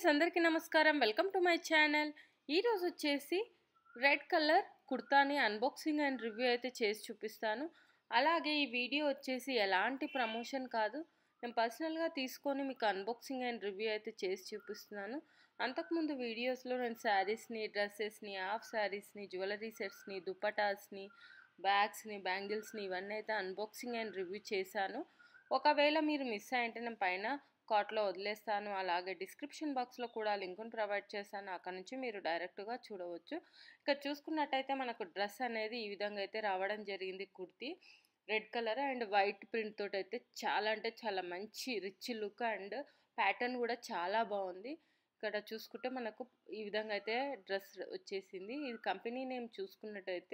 friends అందరికీ నమస్కారం welcome to my channel ఈరోజు వచ్చేసి రెడ్ కలర్ కుర్తాని అన్బాక్సింగ్ అండ్ రివ్యూ అయితే చేసి చూపిస్తాను అలాగే ఈ వీడియో వచ్చేసి ఎలాంటి ప్రమోషన్ కాదు నేను పర్సనల్గా తీసుకొని మీకు అన్బాక్సింగ్ అండ్ రివ్యూ అయితే చేసి చూపిస్తున్నాను అంతకుముందు వీడియోస్లో నేను శారీస్ని డ్రెస్సెస్ని హాఫ్ శారీస్ని జ్యువెలరీ సెట్స్ని దుప్పటాస్ని బ్యాగ్స్ని బ్యాంగిల్స్ని ఇవన్నీ అయితే అన్బాక్సింగ్ అండ్ రివ్యూ చేశాను ఒకవేళ మీరు మిస్ అయ్యంటే నేను పైన కార్ట్లో వదిలేస్తాను అలాగే డిస్క్రిప్షన్ బాక్స్లో కూడా లింకును ప్రొవైడ్ చేస్తాను అక్కడ నుంచి మీరు డైరెక్ట్గా చూడవచ్చు ఇక్కడ చూసుకున్నట్టయితే మనకు డ్రెస్ అనేది ఈ విధంగా అయితే రావడం జరిగింది kurti red colour and white print తోటి అయితే చాలా అంటే చాలా మంచి రిచ్ లుక్ అండ్ ప్యాటర్న్ కూడా చాలా బాగుంది ఇక్కడ చూసుకుంటే మనకు ఈ విధంగా అయితే డ్రెస్ వచ్చేసింది ఇది కంపెనీ నేమ్ చూసుకున్నట్టయితే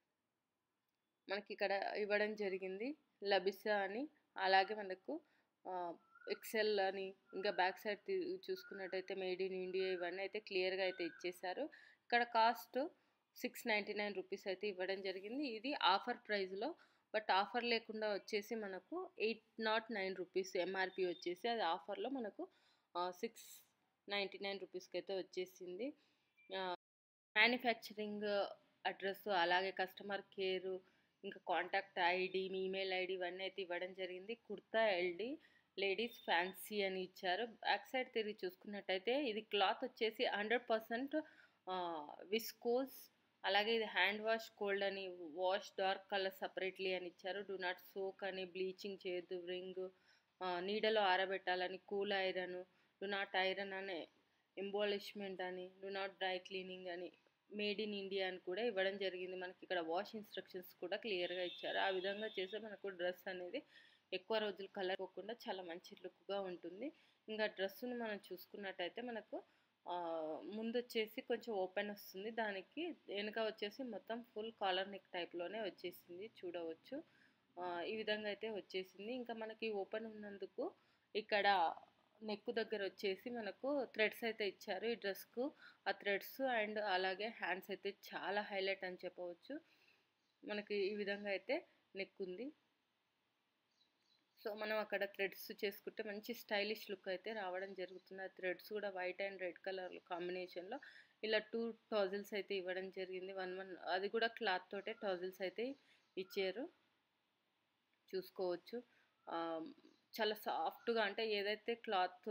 మనకి ఇక్కడ ఇవ్వడం జరిగింది లబిసా అని అలాగే మనకు ఎక్సెల్ అని ఇంకా బ్యాక్ సైడ్ చూసుకున్నట్టయితే మేడ్ ఇన్ ఇండియా ఇవన్నీ అయితే క్లియర్గా అయితే ఇచ్చేసారు ఇక్కడ cost six ninety nine rupees అయితే ఇవ్వడం జరిగింది ఇది ఆఫర్ ప్రైస్లో బట్ ఆఫర్ లేకుండా వచ్చేసి మనకు eight nought nine rupees MRP వచ్చేసి అది ఆఫర్లో మనకు సిక్స్ నైంటీ నైన్ రూపీస్కి అయితే వచ్చేసింది మ్యానుఫ్యాక్చరింగ్ అడ్రస్ అలాగే కస్టమర్ కేరు ఇంకా కాంటాక్ట్ ఐడి మీ ఈమెయిల్ ఐడి ఇవన్నీ అయితే ఇవ్వడం జరిగింది కుర్తా ఎల్డి లేడీస్ ఫ్యాన్సీ అని ఇచ్చారు బ్యాక్ సైడ్ తిరిగి చూసుకున్నట్టయితే ఇది క్లాత్ వచ్చేసి హండ్రెడ్ పర్సెంట్ విస్కోస్ అలాగే ఇది హ్యాండ్ వాష్ కోల్డ్ అని వాష్ డార్క్ కలర్ సపరేట్లీ అని ఇచ్చారు డూ నాట్ సోక్ అని బ్లీచింగ్ చేయొద్దు రింగ్ నీడలో ఆరబెట్టాలని cool iron do not iron అనే ఎంబాలిష్మెంట్ అని డు నాట్ డ్రై క్లీనింగ్ అని మేడ్ ఇన్ ఇండియా అని కూడా ఇవ్వడం జరిగింది మనకి ఇక్కడ వాష్ ఇన్స్ట్రక్షన్స్ కూడా క్లియర్గా ఇచ్చారు ఆ విధంగా చేస్తే మనకు డ్రెస్ అనేది ఎక్కువ రోజులు కలర్ పోకుండా చాలా మంచి లుక్గా ఉంటుంది ఇంకా డ్రెస్సును మనం చూసుకున్నట్టయితే మనకు ముందు వచ్చేసి కొంచెం ఓపెన్ వస్తుంది దానికి వెనుక వచ్చేసి మొత్తం ఫుల్ కాలర్ నెక్ టైప్లోనే వచ్చేసింది చూడవచ్చు ఈ విధంగా అయితే వచ్చేసింది ఇంకా మనకి ఓపెన్ ఉన్నందుకు ఇక్కడ నెక్ దగ్గర వచ్చేసి మనకు థ్రెడ్స్ అయితే ఇచ్చారు ఈ డ్రెస్కు ఆ థ్రెడ్స్ అండ్ అలాగే హ్యాండ్స్ అయితే చాలా హైలైట్ అని చెప్పవచ్చు మనకి ఈ విధంగా అయితే నెక్ ఉంది సో మనం అక్కడ థ్రెడ్స్ చేసుకుంటే మంచి స్టైలిష్ లుక్ అయితే రావడం జరుగుతుంది ఆ థ్రెడ్స్ కూడా వైట్ అండ్ రెడ్ కలర్ కాంబినేషన్లో ఇలా టూ టాజిల్స్ అయితే ఇవ్వడం జరిగింది వన్ వన్ అది కూడా క్లాత్ తోటే టాజిల్స్ అయితే ఇచ్చారు చూసుకోవచ్చు చాలా సాఫ్ట్గా అంటే ఏదైతే క్లాత్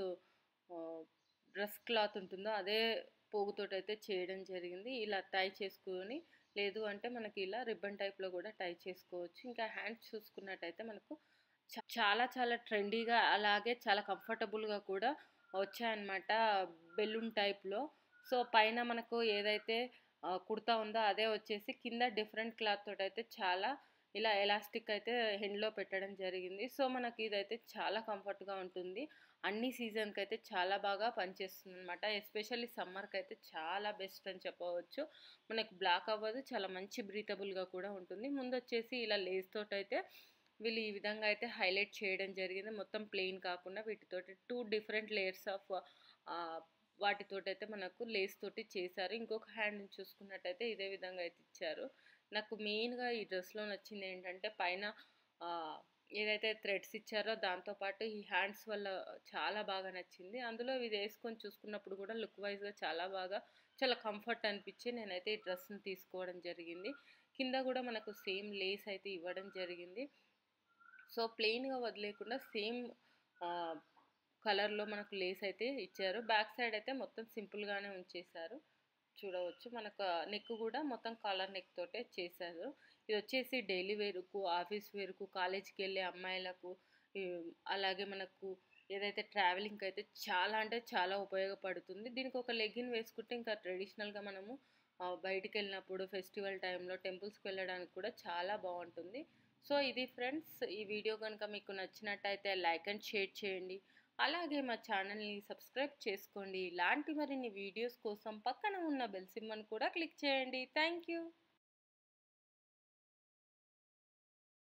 డ్రెస్ క్లాత్ ఉంటుందో అదే పోగుతోటి అయితే చేయడం జరిగింది ఇలా టై చేసుకొని లేదు అంటే మనకి ఇలా రిబ్బన్ టైప్లో కూడా టై చేసుకోవచ్చు ఇంకా హ్యాండ్స్ చూసుకున్నట్టయితే మనకు చాలా చాలా ట్రెండీగా అలాగే చాలా కంఫర్టబుల్గా కూడా వచ్చాయన్నమాట బెలూన్ టైప్లో సో పైన మనకు ఏదైతే కుర్తా ఉందో అదే వచ్చేసి కింద డిఫరెంట్ క్లాత్ తోటి అయితే చాలా ఇలా ఎలాస్టిక్ అయితే హెండ్లో పెట్టడం జరిగింది సో మనకి ఇదైతే చాలా కంఫర్ట్గా ఉంటుంది అన్ని సీజన్కి అయితే చాలా బాగా పనిచేస్తుంది అనమాట ఎస్పెషల్లీ సమ్మర్కి అయితే చాలా బెస్ట్ అని చెప్పవచ్చు మనకు బ్లాక్ అవ్వదు చాలా మంచి బ్రీతబుల్గా కూడా ఉంటుంది ముందు వచ్చేసి ఇలా లేస్ తోటి అయితే వీళ్ళు ఈ విధంగా అయితే హైలైట్ చేయడం జరిగింది మొత్తం ప్లెయిన్ కాకుండా వీటితోటి టూ డిఫరెంట్ లేయర్స్ ఆఫ్ వాటితోటి అయితే మనకు లేస్ తోటి చేశారు ఇంకొక హ్యాండ్ చూసుకున్నట్టయితే ఇదే విధంగా అయితే ఇచ్చారు నాకు మెయిన్గా ఈ డ్రెస్లో నచ్చింది ఏంటంటే పైన ఏదైతే థ్రెడ్స్ ఇచ్చారో దాంతోపాటు ఈ హ్యాండ్స్ వల్ల చాలా బాగా నచ్చింది అందులో ఇది వేసుకొని చూసుకున్నప్పుడు కూడా లుక్ వైజ్గా చాలా బాగా చాలా కంఫర్ట్ అనిపించి నేనైతే ఈ డ్రెస్ని తీసుకోవడం జరిగింది కింద కూడా మనకు సేమ్ లేస్ అయితే ఇవ్వడం జరిగింది సో ప్లెయిన్గా వదిలేకుండా సేమ్ కలర్లో మనకు లేస్ అయితే ఇచ్చారు బ్యాక్ సైడ్ అయితే మొత్తం సింపుల్గానే ఉంచేశారు చూడవచ్చు మనకు నెక్ కూడా మొత్తం కాలర్ నెక్ తోటే చేశారు ఇది వచ్చేసి డైలీ వేరుకు ఆఫీస్ వేరుకు కాలేజీకి వెళ్ళే అమ్మాయిలకు అలాగే మనకు ఏదైతే ట్రావెలింగ్కి అయితే చాలా అంటే చాలా ఉపయోగపడుతుంది దీనికి ఒక లెగిన్ వేసుకుంటే ఇంకా ట్రెడిషనల్గా మనము బయటికి వెళ్ళినప్పుడు ఫెస్టివల్ టైంలో టెంపుల్స్కి వెళ్ళడానికి కూడా చాలా బాగుంటుంది సో ఇది ఫ్రెండ్స్ ఈ వీడియో కనుక మీకు నచ్చినట్టయితే లైక్ అండ్ షేర్ చేయండి అలాగే మా ఛానల్ని సబ్స్క్రైబ్ చేసుకోండి ఇలాంటి మరిన్ని వీడియోస్ కోసం పక్కన ఉన్న బెల్ సిమ్మను కూడా క్లిక్ చేయండి థ్యాంక్ యూ